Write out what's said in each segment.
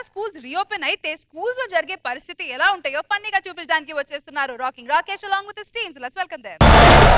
Schools reopen అయితే schools లో జరిగే పరిస్థితి ఎలా ఉంటాయో ఫన్నీగా చూపించడానికి వచ్చేస్తున్నారు rocking Rakesh along with teams let's welcome them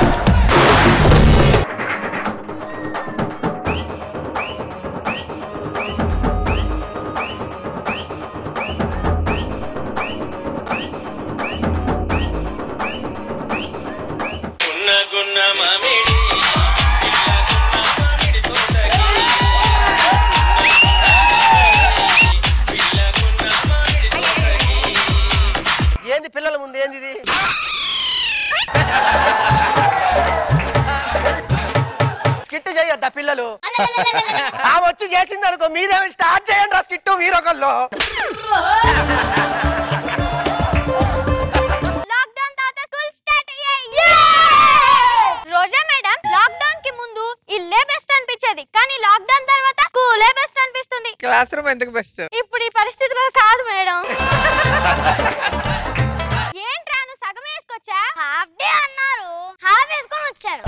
గున్న గున్న మామిడి పిల్ల గున్న మామిడి తోటకి పిల్ల గున్న మామిడి తోటకి ఏంది పిల్లల ముందు ఏంది ఇది స్కిట్ చేయొద్దా పిల్లలు ఆమె వచ్చి చేసింది అనుకో మీరే స్టార్ట్ చేయండి రా స్కిట్ మీరొకళ్ళు లాక్డౌన్ తర్వాత స్కూల్ స్టార్ట్ అయ్యాయి రోజా మేడం లాక్డౌన్ కి ముందు ఇల్లే బెస్ట్ అనిపించేది కానీ లాక్డౌన్ తర్వాత స్కూలే బెస్ట్ అనిపిస్తుంది క్లాస్ రూమ్ ఎందుకు బెస్ట్ ఇప్పుడు ఈ పరిస్థితిలో కాదు మేడం ఏంట్రా నువ్వు సగం వేసుకొచ్చా హాఫ్ డే అన్నారు హాఫ్ వేసుకొని వచ్చారు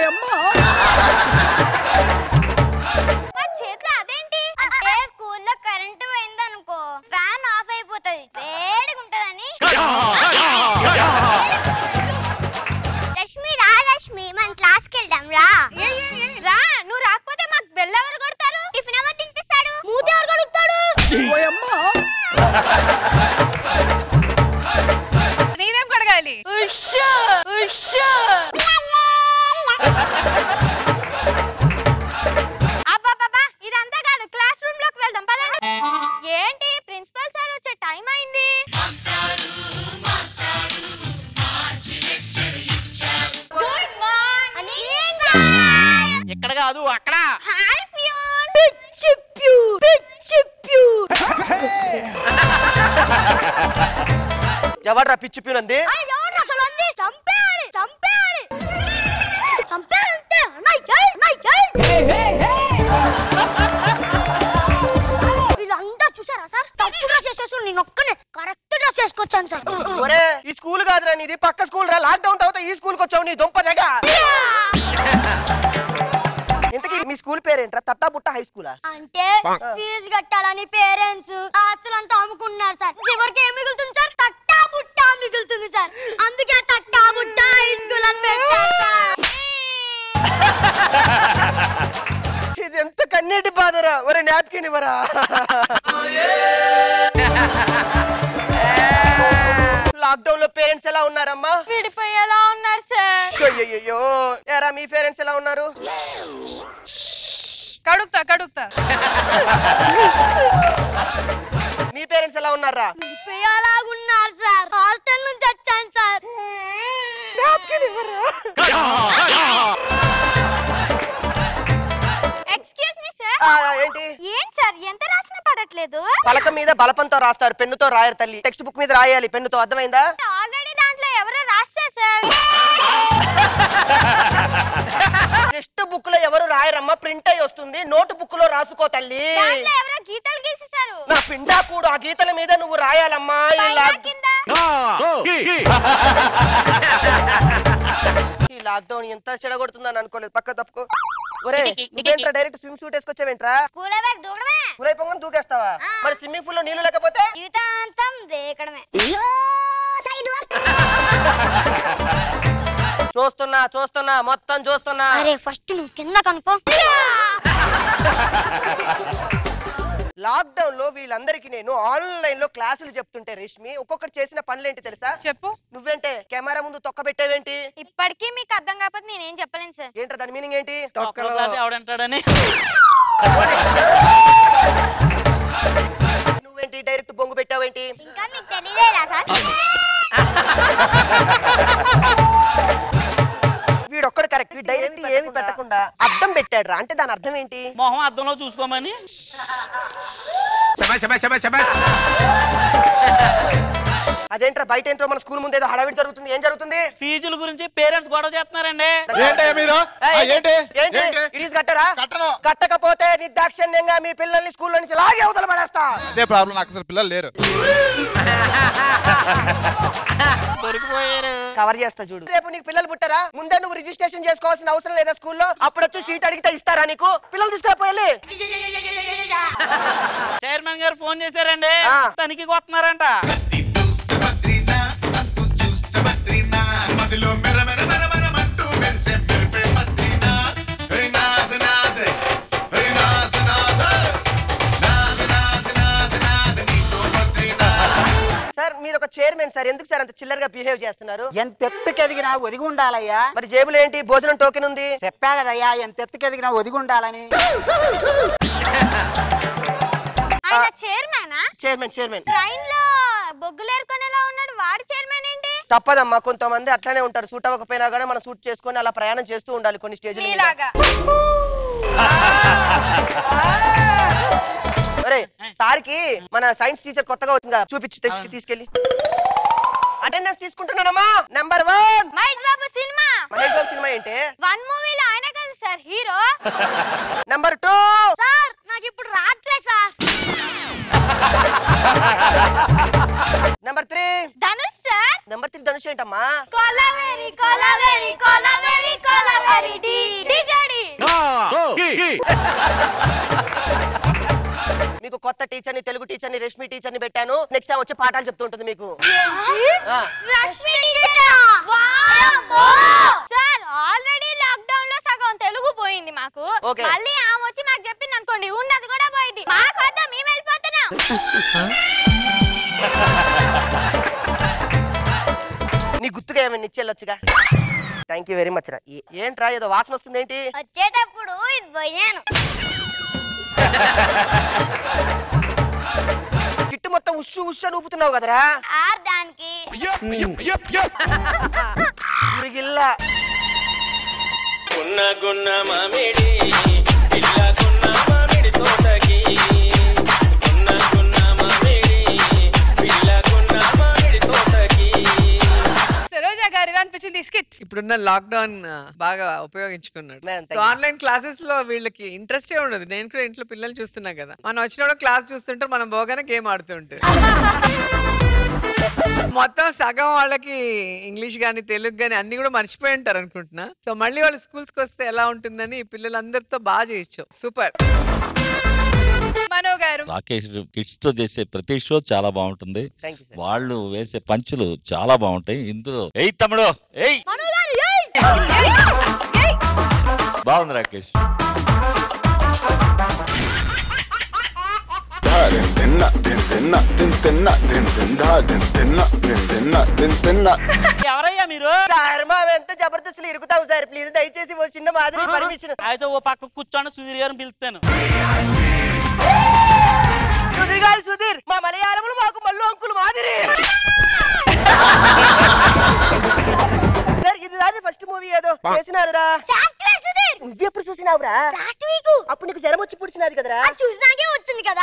మరి చేతిలో అదేంటి అంటే స్కూల్లో కరెంట్ పోయింది అనుకో ఫ్యాన్ ఆఫ్ అయిపోతుంది వేడిగా ఉంటదని రష్మి రా రష్మి మన క్లాస్కి వెళ్దాం రా రా నువ్వు రాకపోతే మాకు బెల్ ఎవరు కొడతారు టిఫిన్ ఎవరు తినిపిస్తాడు మూతి ఎవరు కొడుతాడు నేనేం కడగాలి అబ్బాబాబా ఇదంతా కాదు క్లాస్ రూమ్ లోకి వెళ్దాం పదండి ఏంటి ప్రిన్సిపల్ సార్ వచ్చే టైం అయింది గుడ్ మార్నింగ్ ఇక్కడ కాదు అక్కడ హాయ్ ప్యూన్ పిచ్చి ప్యూన్ పిచ్చి ప్యూన్ ఎవడ్రా పిచ్చి పినంది ఎవరు అసలు అంది చంపేయాలి చంపేయాలి చంపేయాలంటే అన్నయ్య అన్నయ్య వీళ్ళంతా చూసారా సార్ తప్పు డ్రెస్ చేసేసి నేను ఒక్కనే కరెక్ట్ డ్రెస్ చేసుకొచ్చాను సార్ ఒరే ఈ స్కూల్ కాదురా నీది పక్క స్కూల్ రా లాక్డౌన్ తర్వాత ఈ స్కూల్కి వచ్చావు నీ దుంప జగ ఇంతకీ మీ స్కూల్ పేరేంట్రా తట్టా బుట్ట హై స్కూలా అంటే ఫీజు కట్టాలని పేరెంట్స్ ఆస్తులంతా అమ్ముకున్నారు సార్ చివరికి ఏం మిగులుతుంది సార్ తట్టా బుట్ట మిగులుతుంది సార్ అందుకే తట్టా బుట్ట హై స్కూల్ అని పెట్టారు సార్ ఇది ఎంత కన్నీటి బాధరా ఒరే నాప్కిన్ ఇవ్వరా లాక్డౌన్ లో పేరెంట్స్ ఎలా ఉన్నారమ్మా విడిపోయేలా ఉన్నారు సార్ అయ్యయ్యో ఎరా మీ పేరెంట్స్ ఎలా ఉన్నారు కడుగుతా కడుగుతా మీ పేరెంట్స్ ఎలా ఉన్నారా విడిపోయేలా ఉన్నారు సార్ హాస్టల్ నుంచి వచ్చాను సార్ ఎక్స్క్యూజ్ మీ సార్ ఆ, ఏంటి ఏంటి సార్ ఎంత రాసినా పడట్లేదు పలక మీద బలపంతో రాస్తారు పెన్నుతో రాయరు తల్లి టెక్స్ట్ బుక్ మీద రాయాలి పెన్నుతో అర్థమైందా ఆల్రెడీ దాంట్లో ఎవరో రాస్తారు సార్ టెక్స్ట్ బుక్ లో ఎవరు రాయరమ్మా ప్రింట్ అయి వస్తుంది నోట్ బుక్ లో రాసుకో తల్లి దాంట్లో ఎవరో గీతలు గీసేశారు నా పిండా కూడా ఆ గీతల మీద నువ్వు రాయాలమ్మా ఈ పైన లాక్- కింద ఈ లాక్డౌన్ ఎంత చెడగొడుతుందని అనుకోలేదు పక్క తప్పుకో ఒరే నువ్వేంట్రా డైరెక్ట్ స్విమ్ సూట్ వేసుకొచ్చావేంట్రా స్కూల్ బ్యాగ్ దూకడమే పూలై పొంగని దూకేస్తావా ఆ. మరి స్విమ్మింగ్ పూల్ లో నీళ్లు లేకపోతే జీవితాంతం దేకడమే చూస్తున్నా చూస్తున్నా మొత్తం చూస్తున్నా అరే ఫస్ట్ నువ్వు కింద కనుకో లాక్డౌన్ లో వీళ్ళందరికీ నేను ఆన్లైన్ లో క్లాసులు చెప్తుంటే రేష్మి ఒక్కొక్కటి చేసిన పనులేంటి తెలుసా చెప్పు నువ్వేంటే కెమెరా ముందు తొక్క పెట్టేవేంటి ఇప్పటికీ మీకు అర్థం కాకపోతే నేనేం చెప్పలేను సార్ ఏంట్రా దాని మీనింగ్ ఏంటి ఒక్కలో క్లాస్ ఎవడంటాడని నువ్వేంటి డైరెక్ట్ బొంగు పెట్టావేంటి ఇంకా మీకు తెలియదేరా సార్ వీడొక్కడు కరెక్ట్ డైరెక్ట్ ఏమి పెట్టకుండా అర్థం పెట్టాడు అంటే దాని అర్థం ఏంటి మొహం అద్దంలో చూసుకోమని అదేంట్రా బయట ఏంట్రో మన స్కూల్ ముందు ఏదో హడావిడి జరుగుతుంది ఏం జరుగుతుంది ఫీజుల గురించి పేరెంట్స్ గొడవ చేస్తున్నారండి ఏంటయ్యా మీరు ఆ, ఏయ్, ఏంటి ఏంటి ఏంటి ఇటీస్ కట్టరా కట్టను కట్టకపోతే నిర్దాక్షిణ్యంగా మీ పిల్లల్ని స్కూల్లో నుంచి లాగే అవతల పడేస్తా అదే ప్రాబ్లం నాకు అసలు పిల్లలు లేరు దొరికిపోయారు కవర్ చేస్తా చూడు రేపు నీకు పిల్లలు పుట్టారా ముందే నువ్వు రిజిస్ట్రేషన్ చేసుకోవాల్సిన అవసరం లేదా స్కూల్లో అప్పుడు వచ్చి సీట్ అడిగితే ఇస్తారా నీకు పిల్లలు తీసుకురాపోయాలి చైర్మన్ గారు ఫోన్ చేశారండి ఆ. తనిఖీకి వస్తున్నారంట చూస్తే బద్రీనా అంతు చూస్తే బద్రీనా మదిలో మెర మెర మెర మెరమంటూ మెరిసే మెరిపే బద్రీనా హే నాథ్ నాథ్ హే నాథ్ నాథ్ నాథ్ నాథ్ నాథ్ నాథ్ నీతో బద్రీనా సార్ మీరు ఒక చైర్మన్ సార్ ఎందుకు సార్ అంత చిల్లరగా బిహేవ్ చేస్తున్నారు ఎంత ఎత్తుకు ఎదిగినా ఒదిగి ఉండాలయ్యా మరి జేబులో ఏంటి భోజనం టోకెన్ ఉంది చెప్పా కదయ్యా ఎంత ఎత్తుకు ఎదిగినా ఒదిగి ఉండాలని ఆయన చైర్మనా చైర్మన్ చైర్మన్ ట్రైన్ లో బొగ్గులు ఏరుకునేలా ఉన్నాడు వాడు చైర్మన్ ఏంటి తప్పదమ్మా కొంతమంది అట్లానే ఉంటారు సూట్ అవ్వకపోయినా కానీ మనం సూట్ చేసుకొని అలా ప్రయాణం చేస్తూ ఉండాలి కొన్ని స్టేజ్ల మీద మీలాగా ఒరే సార్కి మన సైన్స్ టీచర్ కొత్తగా వచ్చింది కదా చూపించు తెచ్చి తీసుకెళ్ళి అటెండెన్స్ తీసుకుంటున్నారమ్మా number one Mahesh Babu cinema Mahesh Babu cinema ఏంటి వన్ మూవీలో ఆయన కదా sir hero number two sir నాకు ఇప్పుడు రావట్లే sir number three Dhanush sir number three Dhanush ఏంటమ్మా కొలవేరి కొలవేరి కొలవేరి కొలవేరి డి డిజడి మీకు కొత్త టీచర్ ని తెలుగు టీచర్ ని రష్మి టీచర్ ని పెట్టాను నెక్స్ట్ టైం వచ్చి పాఠాలు చెప్తూ ఉంటుంది మీకు ఆ. రష్మి టీచర్ వామ్మో సార్ ఆల్రెడీ లాక్ డౌన్ లో సగం తెలుగు పోయింది మాకు Okay. మళ్ళీ ఆమె వచ్చి మాకు చెప్పింది అనుకోండి ఉన్నది కూడా పోయింది మాకు వద్ద మేము వెళ్ళిపోతున్నాం నీ గుర్తుగా ఏమైనా ఇచ్చేళ్ళొచ్చుగా థ్యాంక్ యూ వెరీ మచ్ రా ఏ- ఏంట్రా ఏదో వాసన వస్తుంది ఏంటి వచ్చేటప్పుడు ఇది పోయాను కిట్టు మొత్తం ఉష్ ఉష్ అని ఊపుతున్నావు కదరా ఆడడానికి పురిగిల్లా గున్న గున్న మామిడి పిల్లకున్న మామిడి తోటకి గున్న గున్న మామిడి పిల్లకున్న మామిడి తోటకి సరోజా గారు ఎలా అనిపించింది స్కిట్ ఇప్పుడున్న లాక్డౌన్ బాగా ఉపయోగించుకున్నాడు Man, thank so you. Online classes లో వీళ్ళకి ఇంట్రెస్టే ఉండదు నేను కూడా ఇంట్లో పిల్లలు చూస్తున్నా కదా మనం వచ్చినప్పుడు క్లాస్ చూస్తుంటారు మనం పోగానే గేమ్ ఆడుతుంటారు మొత్తం సగం వాళ్ళకి ఇంగ్లీష్ గాని తెలుగు గాని అన్ని కూడా మర్చిపోయి ఉంటారు అనుకుంటున్నా సో మళ్ళీ వాళ్ళు స్కూల్స్ కి వస్తే ఎలా ఉంటుందని ఈ పిల్లలందరితో బాగా చేయొచ్చు సూపర్ మనో గారు రాకేష్ కిడ్స్ తో చేసే ప్రతి షో చాలా బాగుంటుంది థ్యాంక్ యూ సార్ వాళ్ళు వేసే పంచులు చాలా బాగుంటాయి ఇందులో ఎయ్ తమ్ముడు ఎయ్ బాగుంది రాకేష్ దిన్ తిన్న దిన్ తిన్న దిన్ తిన్న దిన్ తిందా దిన్ తిన్న దిన్ తిన్న దిన్ తిన్న ఎవరయ్యా మీరు సార్ మా ఎంత జబర్దస్తులు ఇరుకుతావు సార్ ప్లీజ్ దయచేసి ఓ చిన్న మాదిరి పర్మిషన్ అయితే ఓ పక్క కూర్చోండి సుధీర్ గారిని పిలుస్తాను సుధీర్ గారు సుధీర్ మా మలయాళములు మాకు మల్లు అంకులు మాదిరి సార్ ఇది రాజు ఫస్ట్ మూవీ ఏదో చేసినారురా సాఫ్ట్వేర్ సుధీర్ నువ్వెప్పుడు చూసినావురా లాస్ట్ వీక్ అప్పుడు నీకు జ్వరం వచ్చి పుడిచినది కదరా చూసినాకే వచ్చింది కదా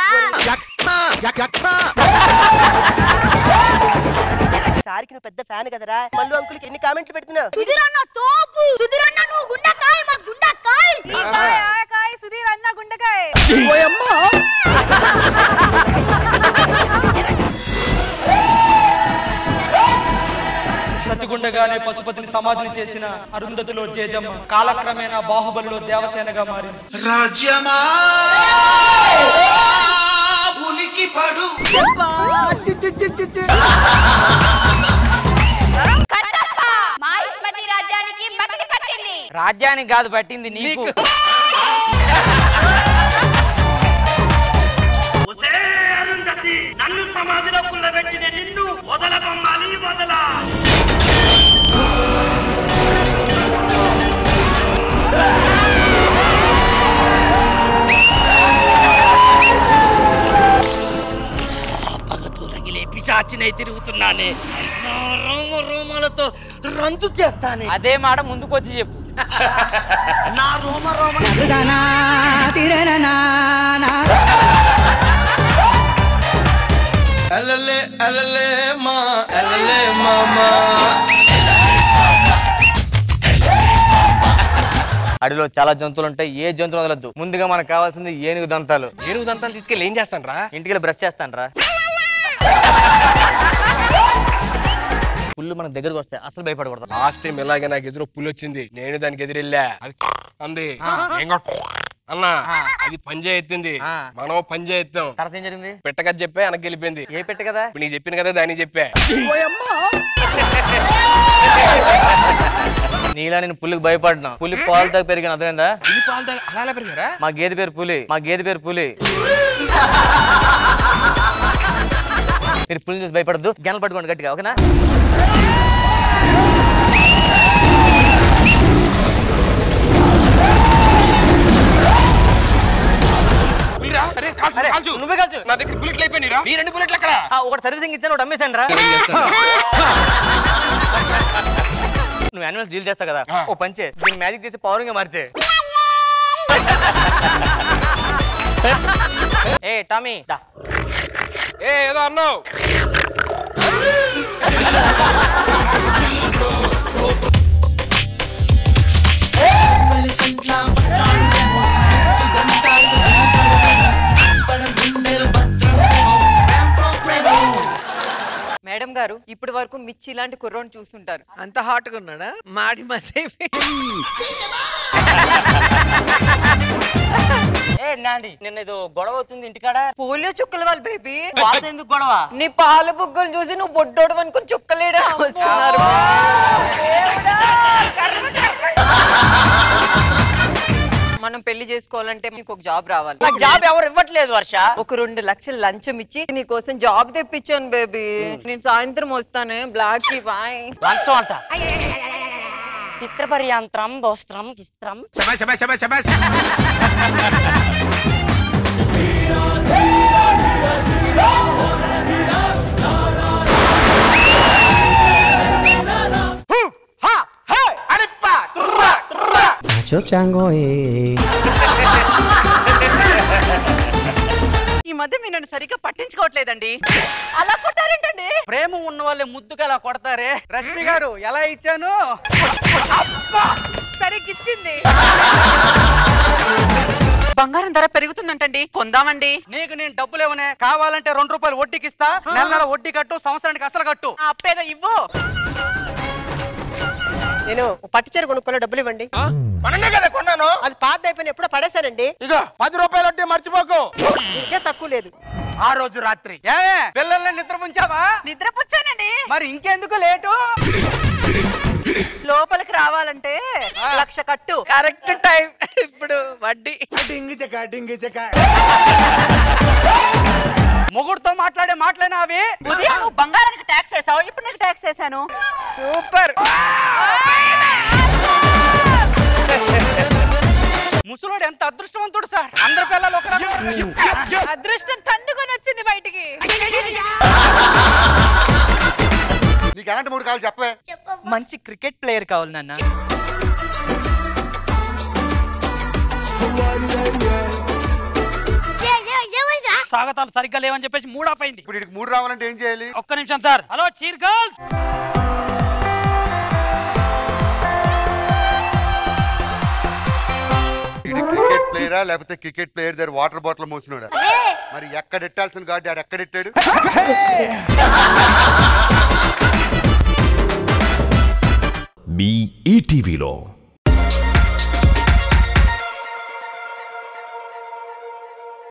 సార్కి నువ్వు పెద్ద ఫ్యాన్ కదరా మల్లు అంకుల్కి ఎన్ని కామెంట్లు పెడుతున్నావు సుధీర్ అన్న తోపు సుధీర్ అన్న నువ్వు గుండకాయ మా గుండకాయ ఈ కాయ ఆ కాయ సుధీర్ అన్న గుండకాయ బ్రతికుండగానే పశుపతిని సమాధిని చేసిన అరుంధతిలో జేజమ్మ కాలక్రమేణా బాహుబలిలో దేవసేనగా మారింది రాజ్యమా ఉలికి పడు మహిష్మతి రాజ్యానికి బతికి పట్టింది రాజ్యానికి కాదు పట్టింది నీకు నన్ను సమాధిలో కుల్లబెట్టిన నిన్ను వదలబొమ్మాలి వదల పగతో రగిలే పిశాచినై తిరుగుతున్నానే నా రోమ రోమాలతో రంజు చేస్తానే అదే మాట ముందుకొచ్చి చెప్పు నా రోమ రోమ అలలే అలలే మా అలలే మామా అడవిలో చాలా జంతువులు ఉంటాయి ఏ జంతువులు వదలద్దు ముందుగా మనకు కావాల్సింది ఏనుగు దంతాలు ఏనుగు దంతాలు తీసుకెళ్ళి ఏం చేస్తాను రా ఇంటికి బ్రష్ చేస్తాను రా పుల్లు మనకు దగ్గరకు వస్తే అసలు భయపడకూడదు లాస్ట్ టైం ఇలాగే నాకు ఎదురు పులి వచ్చింది నేను దానికి ఎదురెళ్ళా అది అంది నేను కూడా అన్నా అది పంజా ఎత్తింది మనం పంజా ఎత్తాం తర్వాత ఏం జరిగింది పెట్టగా చెప్పా వెనక్కి వెళ్ళిపోయింది ఏ పెట్టు కదా ఇప్పుడు నీకు చెప్పిన కదా దానికి చెప్పా నీలా నేను పులికి భయపడినా పులి పాలు తాగి పెరిగిన అర్థమైందా పులి పాలు తాగి అలా అలా పెరిగారా మా గేదె పేరు పులి మా గేదె పేరు పులి మీరు పులిని చూసి భయపడద్దు గెనలు పట్టుకోండి గట్టిగా ఓకేనా పులిరా అరే కాల్చు అరే, కాల్చు నువ్వే కాల్చు. నా దగ్గర బుల్లెట్లు అయిపోయినారా ఈ రెండు బుల్లెట్లు ఎక్కడ ఆ, ఒకటి సర్వీసింగ్ ఇచ్చాను ఒకటి అమ్మేశాను రా నువ్వు యానిమల్స్ డీల్ చేస్తావు కదా ఓ పంచే దీన్ని మ్యాజిక్ చేసి పౌరంగా మార్చే ఏ టామీ దా ఏ ఏదో అన్నావు మేడం గారు ఇప్పటి వరకు మిర్చి ఇలాంటి కుర్రోని చూస్తుంటారు అంత హాట్ గా ఉన్నాడా మాడి మసైపోయి ఏ నాండి నిన్న ఏదో గొడవ అవుతుంది ఇంటికాడ పోలియో చుక్కల వాళ్ళు బేబీ వాళ్ళతో ఎందుకు గొడవ నీ పాల బుగ్గలు చూసి నువ్వు బొడ్డోడు అనుకుని చుక్కలేడా వస్తున్నారు మనం పెళ్లి చేసుకోవాలంటే మీకు ఒక జాబ్ రావాలి నాకు జాబ్ ఎవరు ఇవ్వట్లేదు వర్ష ఒక రెండు లక్షలు లంచం ఇచ్చి నీ కోసం జాబ్ తెప్పించాను బేబీ నేను సాయంత్రం వస్తానే బ్లాక్ కి బాయ్ లంచం అంట చిత్రపర్యాంత్రం వస్త్రం కిస్త్రం శబాష్ శబాష్ శబాష్ శబాష్ ఈ మధ్య మీరు నన్ను సరిగ్గా పట్టించుకోవట్లేదండి అలా కొట్టారేంటండి ప్రేమ ఉన్న వాళ్ళే ముద్దుగా అలా కొడతారే రష్మి గారు ఎలా ఇచ్చాను సరిగ్గిచ్చింది బంగారం ధర పెరుగుతుందంటండి కొందామండి నీకు నేను డబ్బులు ఇవ్వనే కావాలంటే రెండు రూపాయలు వడ్డీకి ఇస్తా నెల నెల వడ్డీ కట్టు సంవత్సరానికి అసలు కట్టు ఆ అప్పేదో ఇవ్వు నేను పట్టు చీర కొనుక్కోలే డబ్బులు ఇవ్వండి మననే కదా కొన్నాను అది పాత అయిపోయిన ఎప్పుడో పడేశానండి ఇగో పది రూపాయలు వడ్డీ మర్చిపోకు ఇంకే తక్కువ లేదు ఆ రోజు రాత్రి ఏమే పిల్లల్ని నిద్ర పుంచావా నిద్రపుచ్చానండి మరి ఇంకెందుకు లేటు లోపలికి రావాలంటే లక్ష కట్టు కరెక్ట్ టైం ఇప్పుడు వడ్డీ డింగి చెక్క డింగి చెక్క మొగుడుతో మాట్లాడే మాటలేనా అవి ఉదయం నువ్వు బంగారానికి ట్యాక్స్ వేసావు ఇప్పుడు నేను ట్యాక్స్ వేసాను సూపర్ ముసలోడు ఎంత అదృష్టవంతుడు సార్ అందరి పిల్లలు ఒక అదృష్టం తండుకొని వచ్చింది బయటికి నీకు ఎలాంటి మూడు కావాలి చెప్పవే మంచి క్రికెట్ ప్లేయర్ కావాలి నాన్న స్వాగతాలు సరిగ్గా లేవని చెప్పేసి మూడ్ ఆఫ్ అయింది ఇప్పుడు వీడికి మూడు రావాలంటే ఏం చేయాలి ఒక్క నిమిషం సార్ హలో చీర్ గర్ల్స్ ఇది క్రికెట్ ప్లేయరా లేకపోతే క్రికెట్ ప్లేయర్ దగ్గర వాటర్ బాటిల్ మోసినోడా మరి ఎక్కడ ఎట్టాల్సిన గాడి ఆడు ఎక్కడ ఎట్టాడు మీ ఈటీవీలో